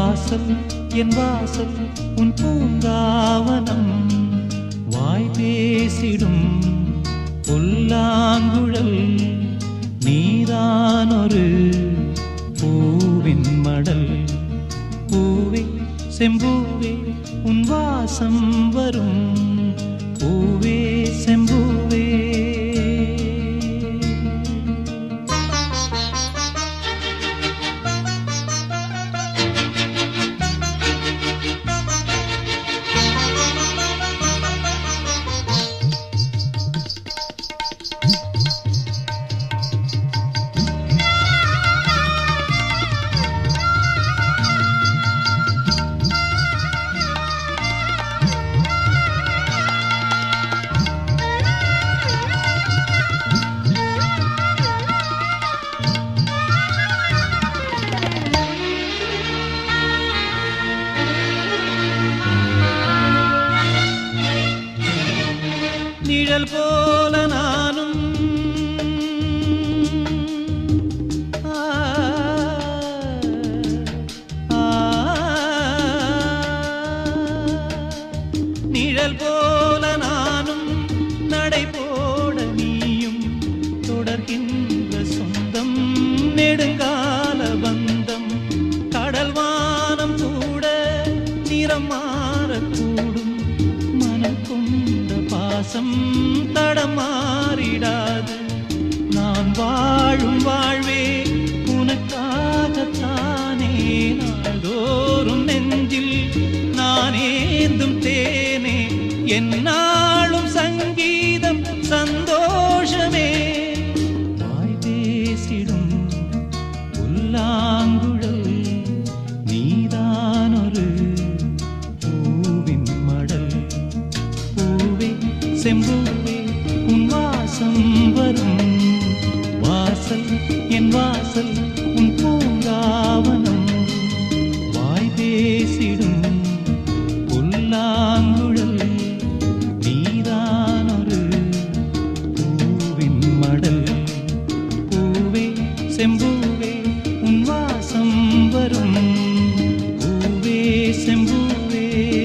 வாசல் என் வாசல் உன் பூங்காவனம் வாய் பேசிடும் புல்லாங்குழல் நீதான் ஒரு பூவின் மடல் பூவே செம்பூவே உன் வாசம் வரும் பூவே செம்பூவே நிழல் போல நானும் ஆ, ஆ, நிழல் போல நானும் நடை போட நீயும் தொடர்கின்ற சொந்தம் நெடுங்கால பந்தம் கடல் வானம் கூட நிறம் மாறக்கூடும் மனம் கொண்ட பாசம் தடமாறிடாது நான் வாழும் வாழ்வே உனக்காகத்தானே நாள்தோறும் நெஞ்சில் நான் ஏந்தும் தேனே என்னாலும் சங்கீதம் சந்தோஷமே வாய் பேசிடும் புல்லாங்குழல் நீதான் ஒரு பூவின் மடல் பூவே செம்பூவே உன் வாசம் வரும் வாசல் என் வாசல் உன் பூங்காவனம் வாய் பேசிடும் புல்லாங்குழல் நீதான் ஒரு பூவின் மடல் பூவே செம்பூவே உன் வாசம் வரும் பூவே செம்பூவே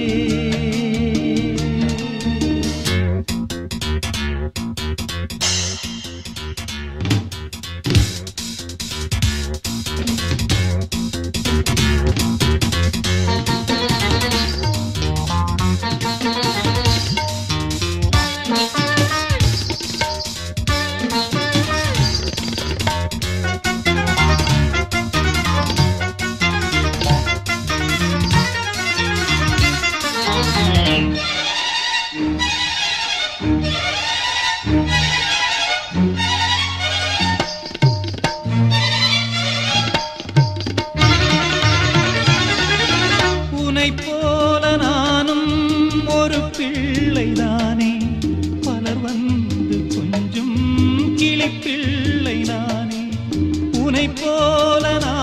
உனை போல நானும் ஒரு பிள்ளைதானே பலர் வந்து கொஞ்சம் கிளி பிள்ளை நானே உனை போல நான்